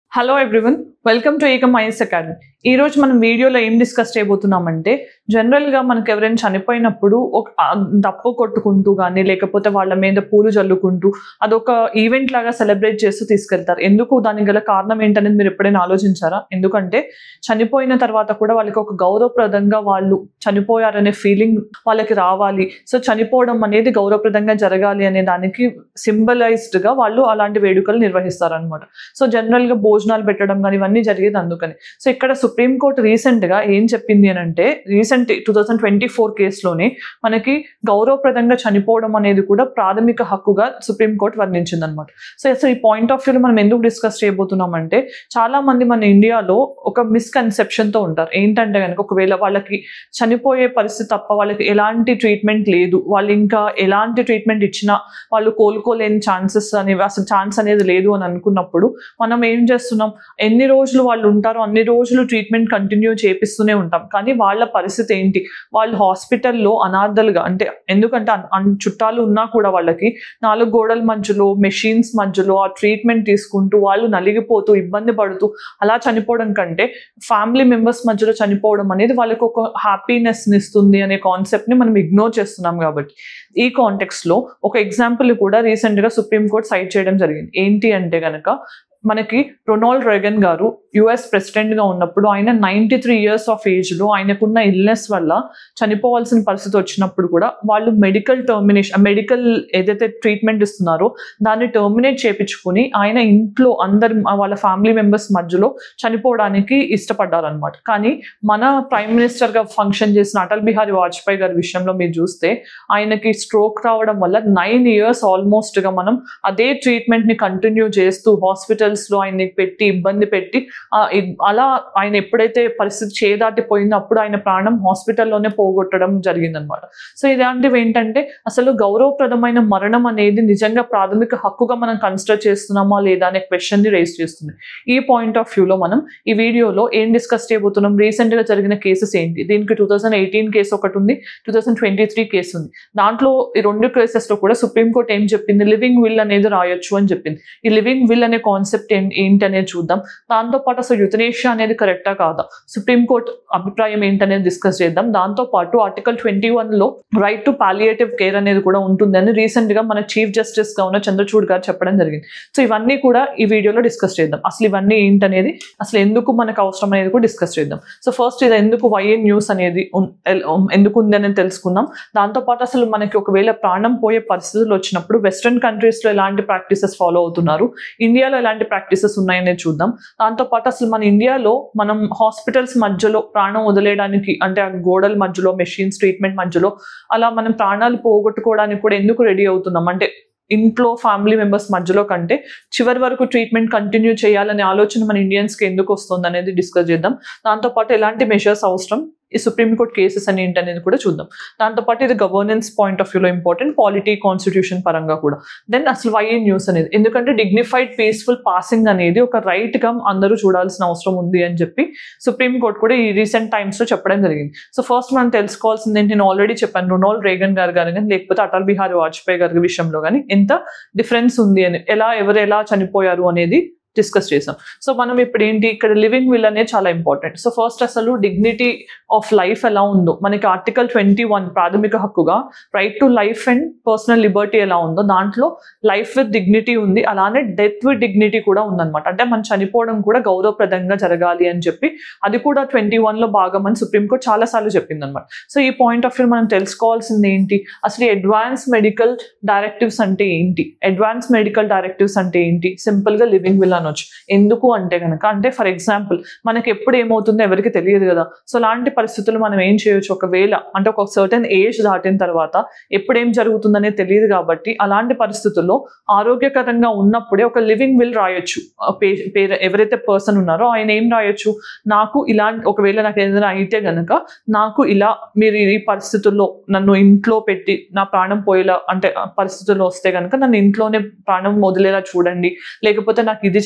hello everyone welcome to Ekam IAS academy ఈ రోజు మనం వీడియోలో ఏం డిస్కస్ చేయబోతున్నామంటే జనరల్గా మనకు ఎవరైనా చనిపోయినప్పుడు ఒక ఆ, దప్పు కొట్టుకుంటూ కానీ లేకపోతే వాళ్ళ మీద పూలు జల్లుకుంటూ అదొక ఈవెంట్ లాగా సెలబ్రేట్ చేస్తూ తీసుకెళ్తారు ఎందుకు దానికి గల కారణం ఏంటనేది మీరు ఎప్పుడైనా ఆలోచించారా ఎందుకంటే చనిపోయిన తర్వాత కూడా వాళ్ళకి ఒక గౌరవప్రదంగా వాళ్ళు చనిపోయారనే ఫీలింగ్ వాళ్ళకి రావాలి సో చనిపోవడం అనేది గౌరవప్రదంగా జరగాలి అనే దానికి సింబలైజ్డ్ గా వాళ్ళు అలాంటి వేడుకలు నిర్వహిస్తారు అనమాట సో జనరల్ గా భోజనాలు పెట్టడం కానీ ఇవన్నీ జరిగేది అందుకని సో ఇక్కడ సుప్రీంకోర్టు రీసెంట్ గా ఏం చెప్పింది అని అంటే recent two thousand twenty four కేసులోనే మనకి గౌరవప్రదంగా చనిపోవడం అనేది కూడా ప్రాథమిక హక్కుగా సుప్రీంకోర్టు వర్ణించింది అనమాట సో అసలు ఈ పాయింట్ ఆఫ్ వ్యూలో మనం ఎందుకు డిస్కస్ చేయబోతున్నాం అంటే చాలా మంది మన ఇండియాలో ఒక మిస్కన్సెప్షన్ తో ఉంటారు ఏంటంటే కనుక ఒకవేళ వాళ్ళకి చనిపోయే పరిస్థితి తప్ప వాళ్ళకి ఎలాంటి ట్రీట్మెంట్ లేదు వాళ్ళు ఇంకా ఎలాంటి ట్రీట్మెంట్ ఇచ్చినా వాళ్ళు కోలుకోలేని ఛాన్సెస్ అనేవి అసలు ఛాన్స్ అనేది లేదు అని అనుకున్నప్పుడు మనం ఏం చేస్తున్నాం ఎన్ని రోజులు వాళ్ళు ఉంటారో అన్ని రోజులు ట్రీట్మెంట్ కంటిన్యూ చేపిస్తూనే ఉంటాం కానీ వాళ్ళ పరిస్థితి ఏంటి వాళ్ళు హాస్పిటల్లో అనాథలుగా అంటే ఎందుకంటే అన్- అన్- చుట్టాలు ఉన్నా కూడా వాళ్ళకి నాలుగు గోడల మధ్యలో మెషిన్స్ మధ్యలో ఆ ట్రీట్మెంట్ తీసుకుంటూ వాళ్ళు నలిగిపోతూ ఇబ్బంది పడుతూ అలా చనిపోవడం కంటే ఫ్యామిలీ మెంబర్స్ మధ్యలో చనిపోవడం అనేది వాళ్ళకి ఒక హ్యాపీనెస్ ఇస్తుంది అనే కాన్సెప్ట్ ని మనం ఇగ్నోర్ చేస్తున్నాం కాబట్టి ఈ కాంటెక్స్ట్ లో ఒక ఎగ్జాంపుల్ కూడా రీసెంట్ గా సుప్రీం కోర్ట్ సైట్ చేయడం జరిగింది ఏంటి అంటే గనక మనకి రొనాల్డ్ రెగన్ గారు యుఎస్ ప్రెసిడెంట్ గా ఉన్నప్పుడు ఆయన ninety three years of age లో ఆయనకున్న ఇల్నెస్ వల్ల చనిపోవాల్సిన పరిస్థితి వచ్చినప్పుడు కూడా వాళ్ళు మెడికల్ టర్మినేషన్ మెడికల్ ఏదైతే ట్రీట్మెంట్ ఇస్తున్నారో దాన్ని టర్మినేట్ చేపించుకుని ఆయన ఇంట్లో అందరి వాళ్ళ ఫ్యామిలీ మెంబర్స్ మధ్యలో చనిపోవడానికి ఇష్టపడ్డారనమాట కానీ మన ప్రైమ్ మినిస్టర్ గా ఫంక్షన్ చేసిన అటల్ బిహారీ వాజ్పేయి గారి విషయంలో మీరు చూస్తే ఆయనకి స్ట్రోక్ రావడం వల్ల నైన్ ఇయర్స్ ఆల్మోస్ట్ గా మనం అదే ట్రీట్మెంట్ ని కంటిన్యూ చేస్తూ హాస్పిటల్స్ లో ఆయన్ని పెట్టి ఇబ్బంది పెట్టి ఆ, ఇ- అలా ఆయన ఎప్పుడైతే పరిస్థితి చేదాటిపోయిందో అప్పుడు ఆయన ప్రాణం హాస్పిటల్లోనే పోగొట్టడం జరిగిందనమాట సో ఇలాంటివి ఏంటంటే అసలు గౌరవప్రదమైన మరణం అనేది నిజంగా ప్రాథమిక హక్కుగా మనం కన్సిడర్ చేస్తున్నామా లేదా అనే క్వశ్చన్ ని రేస్ చేస్తుంది ఈ పాయింట్ ఆఫ్ వ్యూలో మనం ఈ వీడియోలో ఏం డిస్కస్ చేయబోతున్నాం రీసెంట్ గా జరిగిన కేసెస్ ఏంటి దీనికి టూ థౌసండ్ ఎయిటీన్ కేసు ఒకటి ఉంది two thousand twenty three case ఉంది దాంట్లో ఈ రెండు కేసెస్ లో కూడా సుప్రీంకోర్టు ఏం చెప్పింది లివింగ్ విల్ అనేది రాయొచ్చు అని చెప్పింది ఈ లివింగ్ విల్ అనే కాన్సెప్ట్ ఏంటి అనేది చూద్దాం దాంతో పాటు అసలు యుతనేషియా అనేది కరెక్టా కాదా సుప్రీంకోర్టు అభిప్రాయం ఏంటనేది డిస్కస్ చేద్దాం దాంతో పాటు ఆర్టికల్ ట్వంటీ వన్ లో రైట్ టు పాలియేటివ్ కేర్ అనేది కూడా ఉంటుందని రీసెంట్ గా మన చీఫ్ జస్టిస్ గా ఉన్న చంద్రచూడ్ గారు చెప్పడం జరిగింది సో ఇవన్నీ కూడా ఈ వీడియోలో డిస్కస్ చేద్దాం అసలు ఇవన్నీ ఏంటనేది అసలు ఎందుకు మనకు అవసరం అనేది కూడా డిస్కస్ చేద్దాం సో ఫస్ట్ ఇది ఎందుకు వైఎన్ న్యూస్ అనేది ఉన్- ఎల్- ఉమ్, ఎందుకు ఉంది అనేది తెలుసుకుందాం దాంతో పాటు అసలు మనకి ఒకవేళ ప్రాణం పోయే పరిస్థితులు వచ్చినప్పుడు వెస్ట్రన్ కంట్రీస్ లో ఎలాంటి ప్రాక్టీసెస్ ఫాలో అవుతున్నారు ఇండియాలో ఎలాంటి ప్రాక్టీసెస్ ఉన్నాయనేది చూద్దాం దాంతో పాటు అసలు మన ఇండియాలో మనం హాస్పిటల్స్ మధ్యలో ప్రాణం వదిలేయడానికి అంటే ఆ గోడల మధ్యలో మెషిన్స్ ట్రీట్మెంట్ మధ్యలో అలా మనం ప్రాణాలు పోగొట్టుకోవడానికి కూడా ఎందుకు రెడీ అవుతున్నాం అంటే ఇంట్లో ఫ్యామిలీ మెంబర్స్ మధ్యలో కంటే చివరి వరకు ట్రీట్మెంట్ కంటిన్యూ చేయాలనే ఆలోచన మన ఇండియన్స్కి ఎందుకు వస్తుంది అనేది డిస్కస్ చేద్దాం దాంతోపాటు ఎలాంటి మెషర్స్ అవసరం ఈ సుప్రీంకోర్టు కేసెస్ అని ఏంటనేది కూడా చూద్దాం దాంతోపాటు ఇది గవర్నెన్స్ పాయింట్ ఆఫ్ వ్యూలో ఇంపార్టెంట్ పాలిటీ కాన్స్టిట్యూషన్ పరంగా కూడా దెన్ అసలు వై న్యూస్ అనేది ఎందుకంటే డిగ్నిఫైడ్ పీస్ఫుల్ పాసింగ్ అనేది ఒక రైట్ గా అందరూ చూడాల్సిన అవసరం ఉంది అని చెప్పి సుప్రీంకోర్టు కూడా ఈ రీసెంట్ టైమ్స్ లో చెప్పడం జరిగింది సో ఫస్ట్ మనం తెలుసుకోవాల్సింది ఏంటి నేను ఆల్రెడీ చెప్పాను రొనాల్డ్ రేగన్ గారు కానీ కానీ లేకపోతే అటల్ బిహారీ వాజ్పేయి గారి విషయంలో కానీ ఎంత డిఫరెన్స్ ఉంది అని ఎలా ఎవరు ఎలా చనిపోయారు అనేది డిస్కస్ చేసాం సో మనం ఇప్పుడు ఏంటి ఇక్కడ లివింగ్ విల్ అనేది చాలా ఇంపార్టెంట్ సో ఫస్ట్ అసలు డిగ్నిటీ ఆఫ్ లైఫ్ ఎలా ఉందో మనకి ఆర్టికల్ ట్వంటీ వన్ ప్రాథమిక హక్కుగా right to life and personal liberty ఎలా ఉందో దాంట్లో లైఫ్ విత్ డిగ్నిటీ ఉంది అలానే డెత్ విత్ డిగ్నిటీ కూడా ఉందన్నమాట అంటే మనం చనిపోవడం కూడా గౌరవప్రదంగా జరగాలి అని చెప్పి అది కూడా ట్వంటీ వన్ లో భాగం అని సుప్రీంకోర్టు చాలా సార్లు చెప్పింది అనమాట సో ఈ పాయింట్ ఆఫ్ వ్యూ మనం తెలుసుకోవాల్సింది ఏంటి అసలు అడ్వాన్స్ మెడికల్ డైరెక్టివ్స్ అంటే ఏంటి అడ్వాన్స్ మెడికల్ డైరెక్టివ్స్ అంటే ఏంటి సింపుల్ గా లివింగ్ విల్ అనొచ్చు ఎందుకు అంటే కనుక అంటే ఫర్ ఎగ్జాంపుల్ మనకి ఎప్పుడు ఏమవుతుందో ఎవరికి తెలియదు కదా సో అలాంటి పరిస్థితులు మనం ఏం చేయొచ్చు ఒకవేళ అంటే ఒక సర్టెన్ ఏజ్ దాటిన తర్వాత ఎప్పుడు ఏం జరుగుతుందనే తెలియదు కాబట్టి అలాంటి పరిస్థితుల్లో ఆరోగ్యకరంగా ఉన్నప్పుడే ఒక లివింగ్ విల్ రాయొచ్చు ఆ పే- పేరు ఎవరైతే పర్సన్ ఉన్నారో ఆయన ఏం రాయొచ్చు నాకు ఇలాంటి ఒకవేళ నాకు ఏదైనా అయితే గనక నాకు ఇలా మీరు ఈ పరిస్థితుల్లో నన్ను ఇంట్లో పెట్టి నా ప్రాణం పోయేలా అంటే ఆ పరిస్థితుల్లో వస్తే గనక నన్ను ఇంట్లోనే ప్రాణం వదిలేలా చూడండి లేకపోతే నాకు ఇది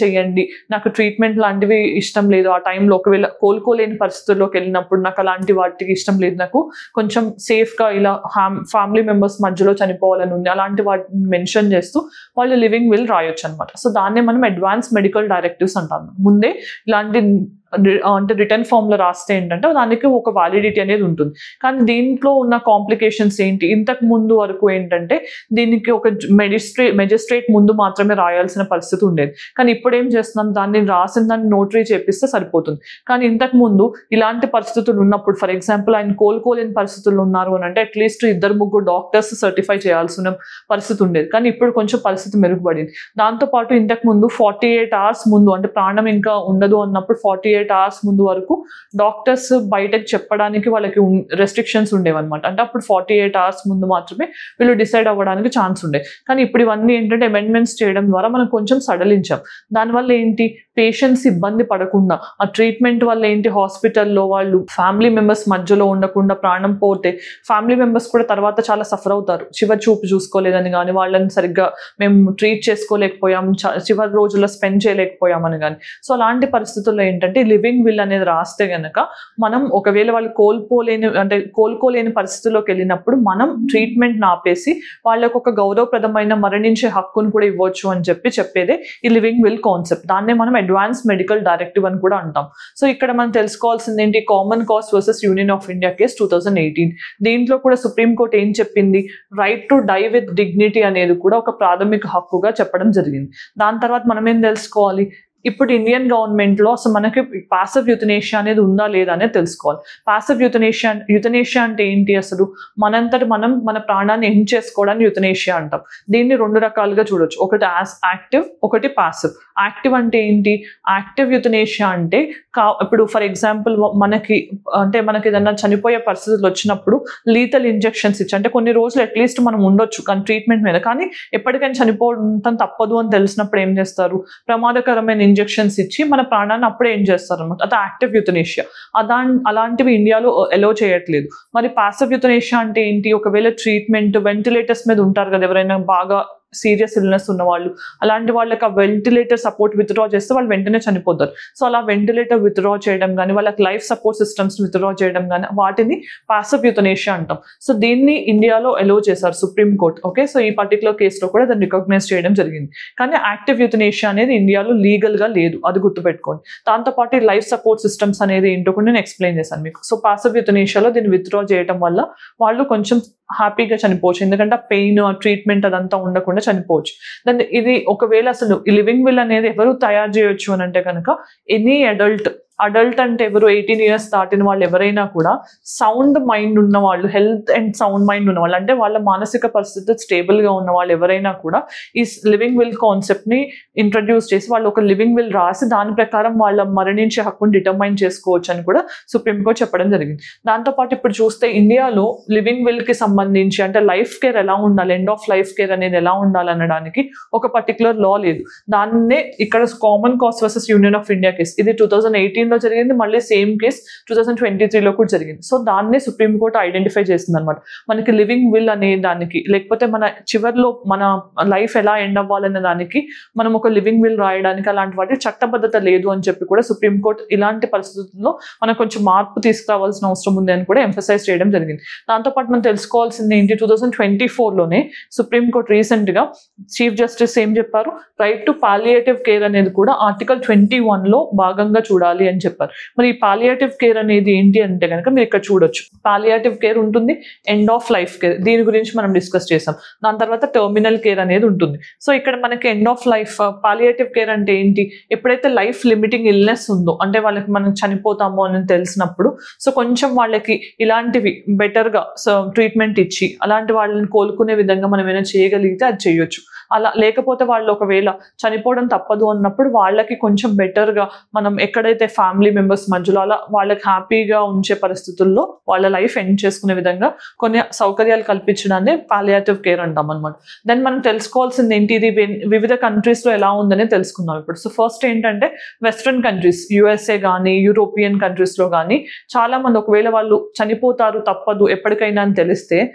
చెయ్యండి నాకు ట్రీట్మెంట్ లాంటివి ఇష్టం లేదు ఆ టైంలో ఒకవేళ కోలుకోలేని పరిస్థితుల్లోకి వెళ్ళినప్పుడు నాకు అలాంటి వాటికి ఇష్టం లేదు నాకు కొంచెం సేఫ్గా ఇలా ఫ్యామిలీ మెంబర్స్ మధ్యలో చనిపోవాలని ఉంది అలాంటి వాటిని మెన్షన్ చేస్తూ వాళ్ళు లివింగ్ విల్ రాయొచ్చు అనమాట సో దాన్నే మనం అడ్వాన్స్ మెడికల్ డైరెక్టివ్స్ అంటాం ముందే ఇలాంటి రి- అంటే రిటర్న్ ఫామ్ లో రాస్తే ఏంటంటే దానికి ఒక వాలిడిటీ అనేది ఉంటుంది కానీ దీంట్లో ఉన్న కాంప్లికేషన్స్ ఏంటి ఇంతకు ముందు వరకు ఏంటంటే దీనికి ఒక మెజిస్ట్రేట్ మెజిస్ట్రేట్ ముందు మాత్రమే రాయాల్సిన పరిస్థితి ఉండేది కానీ ఇప్పుడు ఏం చేస్తున్నాం దాన్ని రాసిన దాన్ని నోటరీ చేపిస్తే సరిపోతుంది కానీ ఇంతకు ముందు ఇలాంటి పరిస్థితులు ఉన్నప్పుడు ఫర్ ఎగ్జాంపుల్ ఆయన కోలుకోలేని పరిస్థితులు ఉన్నారు అని అంటే అట్లీస్ట్ ఇద్దరు ముగ్గురు డాక్టర్స్ సర్టిఫై చేయాల్సిన పరిస్థితి ఉండేది కానీ ఇప్పుడు కొంచెం పరిస్థితి మెరుగుపడింది దాంతోపాటు ఇంతకు ముందు ఫార్టీ ఎయిట్ అవర్స్ ముందు అంటే ప్రాణం ఇంకా ఉండదు అన్నప్పుడు ఫార్టీ ఎయిట్ అవర్స్ ముందు వరకు డాక్టర్స్ బయటకు చెప్పడానికి వాళ్ళకి రెస్ట్రిక్షన్స్ ఉండేవన్నమాట అంటే అప్పుడు ఫార్టీ ఎయిట్ అవర్స్ ముందు మాత్రమే వీళ్ళు డిసైడ్ అవ్వడానికి ఛాన్స్ ఉండే కానీ ఇప్పుడు ఇవన్నీ ఏంటంటే అమెండ్మెంట్స్ చేయడం ద్వారా మనం కొంచెం సడలించాం దానివల్ల ఏంటి పేషెంట్స్ ఇబ్బంది పడకుండా ఆ ట్రీట్మెంట్ వల్ల ఏంటి హాస్పిటల్లో వాళ్ళు ఫ్యామిలీ మెంబర్స్ మధ్యలో ఉండకుండా ప్రాణం పోతే ఫ్యామిలీ మెంబర్స్ కూడా తర్వాత చాలా సఫర్ అవుతారు చివరి చూపు చూసుకోలేదని కానీ వాళ్ళని సరిగ్గా మేము ట్రీట్ చేసుకోలేకపోయాం చ- చివరి రోజుల్లో స్పెండ్ చేయలేకపోయామని కానీ సో అలాంటి పరిస్థితుల్లో ఏంటంటే లివింగ్ విల్ అనేది రాస్తే గనక మనం ఒకవేళ వాళ్ళు కోల్పోలేని అంటే కోలుకోలేని పరిస్థితుల్లోకి వెళ్ళినప్పుడు మనం ట్రీట్మెంట్ ఆపేసి వాళ్ళకు ఒక గౌరవప్రదమైన మరణించే హక్కును కూడా ఇవ్వచ్చు అని చెప్పి చెప్పేదే ఈ లివింగ్ విల్ కాన్సెప్ట్ దాన్నే మనం అడ్వాన్స్ మెడికల్ డైరెక్టివ్ అని కూడా అంటాం సో ఇక్కడ మనం తెలుసుకోవాల్సింది ఏంటి common cause versus Union of India case two thousand eighteen దీంట్లో కూడా సుప్రీంకోర్టు ఏం చెప్పింది right to die with dignity అనేది కూడా ఒక ప్రాథమిక హక్కుగా చెప్పడం జరిగింది దాని తర్వాత మనం ఏం తెలుసుకోవాలి ఇప్పుడు ఇండియన్ గవర్నమెంట్ లో అసలు మనకి పాసివ్ యుతనేషియా అనేది ఉందా లేదా అనేది తెలుసుకోవాలి పాసివ్ యుతనేషియా యుతనేషియా అంటే ఏంటి అసలు మనంతటి మనం మన ప్రాణాన్ని ఎండ్ చేసుకోవడానికి యుతనేషియా అంటాం దీన్ని రెండు రకాలుగా చూడొచ్చు ఒకటి యాక్టివ్ ఒకటి పాసివ్ యాక్టివ్ అంటే ఏంటి యాక్టివ్ యుతనేషియా అంటే కా ఇప్పుడు ఫర్ ఎగ్జాంపుల్ మనకి అంటే మనకి ఏదైనా చనిపోయే పరిస్థితులు వచ్చినప్పుడు లీతల్ ఇంజెక్షన్స్ ఇచ్చి అంటే కొన్ని రోజులు అట్లీస్ట్ మనం ఉండొచ్చు కానీ ట్రీట్మెంట్ మీద కానీ ఎప్పటికైనా చనిపోవడం తప్పదు అని తెలిసినప్పుడు ఏం చేస్తారు ప్రమాదకరమైన ఇంజెక్షన్స్ ఇచ్చి మన ప్రాణాన్ని అప్పుడే ఏం చేస్తారు అనమాట అది యాక్టివ్ యుతనేషియా అదా అలాంటివి ఇండియాలో ఎలో చేయట్లేదు మరి పాసివ్ యుతనేషియా అంటే ఏంటి ఒకవేళ ట్రీట్మెంట్ వెంటిలేటర్స్ మీద ఉంటారు కదా ఎవరైనా బాగా సీరియస్ ఇల్నెస్ ఉన్న వాళ్ళు అలాంటి వాళ్ళకి ఆ వెంటిలేటర్ సపోర్ట్ విత్డ్రా చేస్తే వాళ్ళు వెంటనే చనిపోతారు సో అలా వెంటిలేటర్ విత్డ్రా చేయడం కానీ వాళ్ళకి లైఫ్ సపోర్ట్ సిస్టమ్స్ విత్డ్రా చేయడం కానీ వాటిని పాసివ్ యుతనేషియా అంటాం సో దీన్ని ఇండియాలో ఎలో చేశారు సుప్రీం కోర్ట్ ఓకే సో ఈ పర్టికులర్ కేసులో కూడా దాన్ని రికగ్నైజ్ చేయడం జరిగింది కానీ యాక్టివ్ యుతనేషియా అనేది ఇండియాలో లీగల్ గా లేదు అది గుర్తుపెట్టుకోండి దాంతోపాటు లైఫ్ సపోర్ట్ సిస్టమ్స్ అనేది ఏంటో కూడా నేను ఎక్స్ప్లెయిన్ చేశాను మీకు సో పాసివ్ యుతనేషియాలో దీన్ని విత్డ్రా చేయడం వల్ల వాళ్ళు కొంచెం హ్యాపీగా చనిపోవచ్చు ఎందుకంటే ఆ పెయిన్ ఆ ట్రీట్మెంట్ అదంతా ఉండకుండా చనిపోవచ్చు దాన్ని ఇది ఒకవేళ అసలు ఈ లివింగ్ విల్ అనేది ఎవరు తయారు చేయొచ్చు అని అంటే కనుక ఎనీ అడల్ట్ అడల్ట్ అంటే ఎవరు ఎయిటీన్ ఇయర్స్ దాటిన వాళ్ళు ఎవరైనా కూడా సౌండ్ మైండ్ ఉన్న వాళ్ళు హెల్త్ అండ్ సౌండ్ మైండ్ ఉన్న వాళ్ళు అంటే వాళ్ళ మానసిక పరిస్థితి స్టేబుల్ గా ఉన్న వాళ్ళు ఎవరైనా కూడా ఈ లివింగ్ విల్ కాన్సెప్ట్ ని ఇంట్రడ్యూస్ చేసి వాళ్ళు ఒక లివింగ్ విల్ రాసి దాని ప్రకారం వాళ్ళ మరణించే హక్కును డిటర్మైన్ చేసుకోవచ్చు అని కూడా సుప్రీంకోర్టు చెప్పడం జరిగింది దాంతోపాటు ఇప్పుడు చూస్తే ఇండియాలో లివింగ్ విల్ కి సంబంధించి అంటే లైఫ్ కేర్ ఎలా ఉండాలి ఎండ్ ఆఫ్ లైఫ్ కేర్ అనేది ఎలా ఉండాలి అనడానికి ఒక పర్టికులర్ లా లేదు దాన్నే ఇక్కడ common cause versus Union of India case ఇది టూ థౌసండ్ ఎయిటీన్ లో జరిగింది మళ్ళీ same case two thousand twenty త్రీలో కూడా జరిగింది సో దాన్నే సుప్రీంకోర్టు ఐడెంటిఫై చేసింది అనమాట మనకి లివింగ్ విల్ అనే దానికి లేకపోతే మన చివర్లో మన లైఫ్ ఎలా ఎండ్ అవ్వాలనే దానికి మనం ఒక లివింగ్ విల్ రాయడానికి అలాంటి వాటి చట్టబద్ధత లేదు అని చెప్పి కూడా సుప్రీంకోర్టు ఇలాంటి పరిస్థితుల్లో మనకు కొంచెం మార్పు తీసుకురావాల్సిన అవసరం ఉంది అని కూడా ఎంఫసైజ్ చేయడం జరిగింది దాంతోపాటు మనం తెలుసుకోవాల్సింది ఏంటి టూ థౌసండ్ ట్వంటీ ఫోర్లోనే సుప్రీంకోర్టు రీసెంట్గా చీఫ్ జస్టిస్ ఏం చెప్పారు రైట్ టు పాలియేటివ్ కేర్ అనేది కూడా ఆర్టికల్ ట్వంటీ వన్లో భాగంగా చూడాలి అని చెప్పారు మరి ఈ పాలియేటివ్ కేర్ అనేది ఏంటి అంటే కనుక మీరు ఇక్కడ చూడొచ్చు పాలియేటివ్ కేర్ ఉంటుంది ఎండ్ ఆఫ్ లైఫ్ కేర్ దీని గురించి మనం డిస్కస్ చేసాం దాని తర్వాత టర్మినల్ కేర్ అనేది ఉంటుంది సో ఇక్కడ మనకి end of life palliative care అంటే ఏంటి ఎప్పుడైతే లైఫ్ లిమిటింగ్ ఇల్నెస్ ఉందో అంటే వాళ్ళకి మనం చనిపోతాము అని తెలిసినప్పుడు సో కొంచెం వాళ్ళకి ఇలాంటివి బెటర్గా సో ట్రీట్మెంట్ ఇచ్చి అలాంటి వాళ్ళని కోలుకునే విధంగా మనం ఏమైనా చేయగలిగితే అది చేయొచ్చు అలా లేకపోతే వాళ్ళు ఒకవేళ చనిపోవడం తప్పదు అన్నప్పుడు వాళ్ళకి కొంచెం బెటర్గా మనం ఎక్కడైతే ఫ్యామిలీ మెంబర్స్ మధ్యలో అలా వాళ్ళకి హ్యాపీగా ఉంచే పరిస్థితుల్లో వాళ్ళ లైఫ్ ఎండ్ చేసుకునే విధంగా కొన్ని సౌకర్యాలు కల్పించడాన్ని పాలియాటివ్ కేర్ అంటాం అనమాట దెన్ మనం తెలుసుకోవాల్సింది ఏంటి ఇది వెన్- వివిధ కంట్రీస్లో ఎలా ఉందని తెలుసుకుందాం ఇప్పుడు సో ఫస్ట్ ఏంటంటే వెస్ట్రన్ కంట్రీస్ యుఎస్ఏ కానీ యూరోపియన్ కంట్రీస్లో కానీ చాలా మంది ఒకవేళ వాళ్ళు చనిపోతారు తప్పదు ఎప్పటికైనా అని తెలిస్తే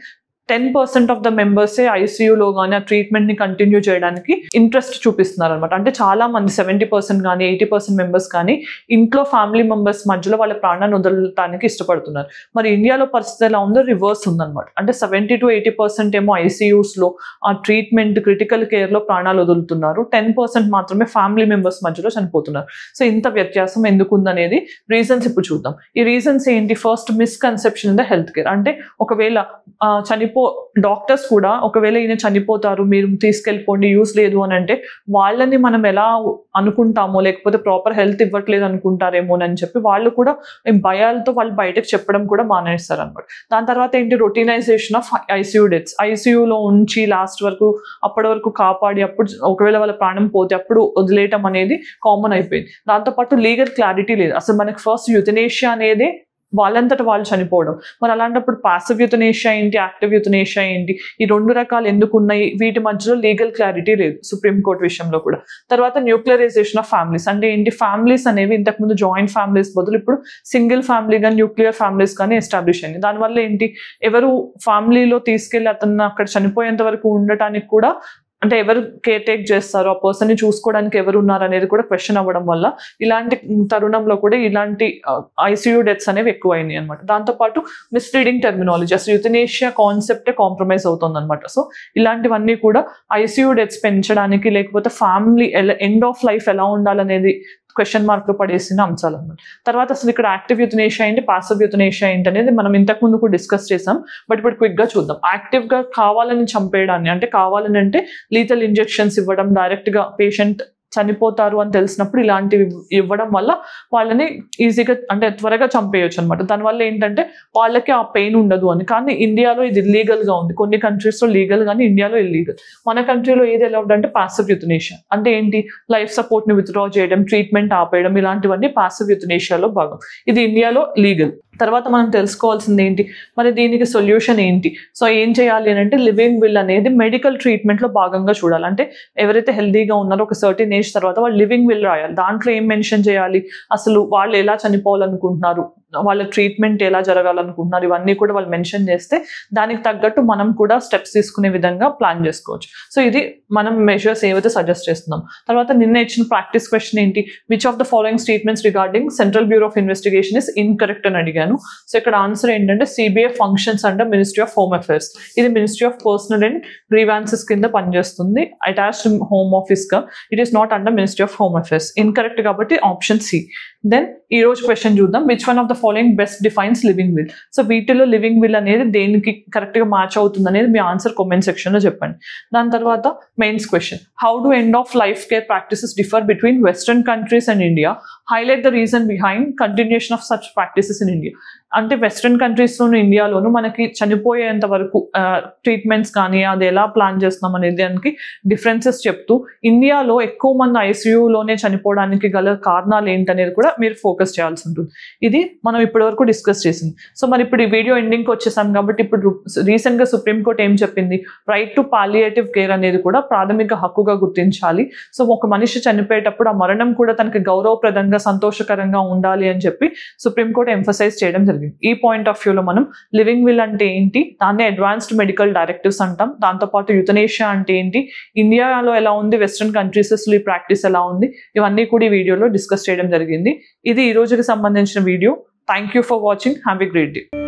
టెన్ పర్సెంట్ ఆఫ్ ద మెంబర్సే ఐసీయూలో కానీ ఆ ట్రీట్మెంట్ని కంటిన్యూ చేయడానికి ఇంట్రెస్ట్ చూపిస్తున్నారు అనమాట అంటే చాలా మంది సెవెంటీ పర్సెంట్ కానీ ఎయిటీ పర్సెంట్ మెంబర్స్ కానీ ఇంట్లో ఫ్యామిలీ మెంబర్స్ మధ్యలో వాళ్ళ ప్రాణాన్ని వదలటానికి ఇష్టపడుతున్నారు మరి ఇండియాలో పరిస్థితి ఎలా ఉందో రివర్స్ ఉందన్నమాట అంటే సెవెంటీ టు ఎయిటీ పర్సెంట్ ఏమో ఐసీయూస్లో ఆ ట్రీట్మెంట్ క్రిటికల్ కేర్లో ప్రాణాలు వదులుతున్నారు టెన్ పర్సెంట్ మాత్రమే ఫ్యామిలీ మెంబర్స్ మధ్యలో చనిపోతున్నారు సో ఇంత వ్యత్యాసం ఎందుకు ఉందనేది రీజన్స్ ఇప్పుడు చూద్దాం ఈ రీజన్స్ ఏంటి first misconception in the health care అంటే ఒకవేళ ఆ, చనిపో డాక్టర్స్ కూడా ఒకవేళ ఈయన చనిపోతారు మీరు తీసుకెళ్ళిపోండి యూస్ లేదు అని అంటే వాళ్ళని మనం ఎలా అనుకుంటామో లేకపోతే ప్రాపర్ హెల్త్ ఇవ్వట్లేదు అనుకుంటారేమో అని చెప్పి వాళ్ళు కూడా ఈ భయాలతో వాళ్ళు బయటకు చెప్పడం కూడా మానేస్తారు అనమాట దాని తర్వాత ఏంటి రొటీనైజేషన్ ఆఫ్ ఐసీయూ డెత్స్ ఐసీయూలో ఉంచి లాస్ట్ వరకు అప్పటి వరకు కాపాడి అప్పుడు ఒకవేళ వాళ్ళ ప్రాణం పోతే అప్పుడు వదిలేయటం అనేది కామన్ అయిపోయింది దాంతోపాటు లీగల్ క్లారిటీ లేదు అసలు మనకి ఫస్ట్ యుతనేషియా అనేది వాళ్ళంతట వాళ్ళు చనిపోవడం మరి అలాంటప్పుడు పాసివ్ యుతనేషియా ఏంటి యాక్టివ్ యుతనేషియా ఏంటి ఈ రెండు రకాలు ఎందుకు ఉన్నాయి వీటి మధ్యలో లీగల్ క్లారిటీ లేదు సుప్రీంకోర్టు విషయంలో కూడా తర్వాత న్యూక్లియరైజేషన్ ఆఫ్ ఫ్యామిలీస్ అంటే ఏంటి ఫ్యామిలీస్ అనేవి ఇంతకుముందు జాయింట్ ఫ్యామిలీస్ బదులు ఇప్పుడు సింగిల్ ఫ్యామిలీ కానీ న్యూక్లియర్ ఫ్యామిలీస్ కానీ ఎస్టాబ్లిష్ అయింది దానివల్ల ఏంటి ఎవరు ఫ్యామిలీలో తీసుకెళ్లి అతను అక్కడ చనిపోయేంత వరకు ఉండటానికి కూడా అంటే ఎవరు కేర్ టేక్ చేస్తారు ఆ పర్సన్ ని చూసుకోవడానికి ఎవరు ఉన్నారు అనేది కూడా క్వశ్చన్ అవ్వడం వల్ల ఇలాంటి తరుణంలో కూడా ఇలాంటి ఐసీయూ డెత్స్ అనేవి ఎక్కువ అయినాయి అనమాట దాంతోపాటు మిస్లీడింగ్ టెర్మినాలజీ అసలు యుతనేషియా కాన్సెప్టే కాంప్రమైజ్ అవుతుంది అనమాట సో ఇలాంటివన్నీ కూడా ఐసీయూ డెత్స్ పెంచడానికి లేకపోతే ఫ్యామిలీ ఎలా ఎండ్ ఆఫ్ లైఫ్ ఎలా ఉండాలనేది క్వశ్చన్ మార్క్ పడేసిన అంశాలు అనమాట తర్వాత అసలు ఇక్కడ యాక్టివ్ యుతనేషియా ఏంటి పాసివ్ యుతనేషియా ఏంటి అనేది మనం ఇంతకు ముందు కూడా డిస్కస్ చేసాం బట్ ఇప్పుడు క్విక్ గా చూద్దాం యాక్టివ్ గా కావాలని చంపేయడాన్ని అంటే కావాలని అంటే లీతల్ ఇంజెక్షన్స్ ఇవ్వడం డైరెక్ట్ గా పేషెంట్ చనిపోతారు అని తెలిసినప్పుడు ఇలాంటివి ఇవ్వడం వల్ల వాళ్ళని ఈజీగా అంటే త్వరగా చంపేయచ్చు అనమాట దానివల్ల ఏంటంటే వాళ్ళకి ఆ పెయిన్ ఉండదు అని కానీ ఇండియాలో ఇది illegal గా ఉంది కొన్ని కంట్రీస్లో లీగల్ కానీ ఇండియాలో ఇల్లీగల్ మన కంట్రీలో ఏది అలౌడ్ అంటే పాసివ్ యుతనేషియా అంటే ఏంటి లైఫ్ సపోర్ట్ని విత్డ్రా చేయడం ట్రీట్మెంట్ ఆపేయడం ఇలాంటివన్నీ పాసివ్ యుతనేషియాలో భాగం ఇది ఇండియాలో లీగల్ తర్వాత మనం తెలుసుకోవాల్సింది ఏంటి మరి దీనికి సొల్యూషన్ ఏంటి సో ఏం చేయాలి అని అంటే లివింగ్ విల్ అనేది మెడికల్ ట్రీట్మెంట్లో భాగంగా చూడాలి అంటే ఎవరైతే హెల్దీగా ఉన్నారో ఒక సర్టెన్ ఏజ్ తర్వాత వాళ్ళు లివింగ్ విల్ రాయాలి దాంట్లో ఏం మెన్షన్ చేయాలి అసలు వాళ్ళు ఎలా చనిపోవాలనుకుంటున్నారు వాళ్ళ ట్రీట్మెంట్ ఎలా జరగాలనుకుంటున్నారు ఇవన్నీ కూడా వాళ్ళు మెన్షన్ చేస్తే దానికి తగ్గట్టు మనం కూడా స్టెప్స్ తీసుకునే విధంగా ప్లాన్ చేసుకోవచ్చు సో ఇది మనం మెజర్స్ ఏవైతే సజెస్ట్ చేస్తున్నాం తర్వాత నిన్న ఇచ్చిన ప్రాక్టీస్ క్వశ్చన్ ఏంటి which of the following statements regarding central bureau of investigation is incorrect అని అడిగాను సో ఇక్కడ ఆన్సర్ ఏంటంటే CBI functions under ministry of home affairs ఇది ministry of personnel and grievances కింద పనిచేస్తుంది అటాచ్డ్ హోమ్ ఆఫీస్ గా it is not under ministry of home affairs incorrect కాబట్టి option C then ఈ రోజు క్వశ్చన్ చూద్దాం which one of the following best defines living will so వీటిలో living will అనేది దేనికి కరెక్ట్ గా మ్యాచ్ అవుతుంది అనేది మీ ఆన్సర్ కామెంట్ సెక్షన్ లో చెప్పండి దాని తర్వాత mains question how do end of life care practices differ between western countries and India highlight the reason behind continuation of such practices in India అంటే వెస్ట్రన్ కంట్రీస్లోను ఇండియాలోను మనకి చనిపోయేంత వరకు ట్రీట్మెంట్స్ కానీ అది ఎలా ప్లాన్ చేస్తున్నాం అనేది దానికి డిఫరెన్సెస్ చెప్తూ ఇండియాలో ఎక్కువ మంది ఐసీయూలోనే చనిపోవడానికి గల కారణాలు ఏంటనేది కూడా మీరు ఫోకస్ చేయాల్సి ఉంటుంది ఇది మనం ఇప్పటివరకు డిస్కస్ చేసింది సో మరి ఇప్పుడు ఈ వీడియో ఎండింగ్కి వచ్చేసాం కాబట్టి ఇప్పుడు రీసెంట్గా సుప్రీంకోర్టు ఏం చెప్పింది రైట్ టు పాలియేటివ్ కేర్ అనేది కూడా ప్రాథమిక హక్కుగా గుర్తించాలి సో ఒక మనిషి చనిపోయేటప్పుడు ఆ మరణం కూడా తనకి గౌరవప్రదంగా సంతోషకరంగా ఉండాలి అని చెప్పి సుప్రీంకోర్టు ఎంఫసైజ్ చేయడం జరిగింది ఈ పాయింట్ ఆఫ్ వ్యూలో మనం లివింగ్ విల్ అంటే ఏంటి దాన్ని అడ్వాన్స్డ్ మెడికల్ డైరెక్టివ్స్ అంటాం దాంతోపాటు యుతనేషియా అంటే ఏంటి ఇండియాలో ఎలా ఉంది వెస్ట్రన్ కంట్రీసెస్లో ఈ ప్రాక్టీస్ ఎలా ఉంది ఇవన్నీ కూడా ఈ వీడియోలో డిస్కస్ చేయడం జరిగింది ఇది ఈ రోజుకి సంబంధించిన video thank you for watching have a great day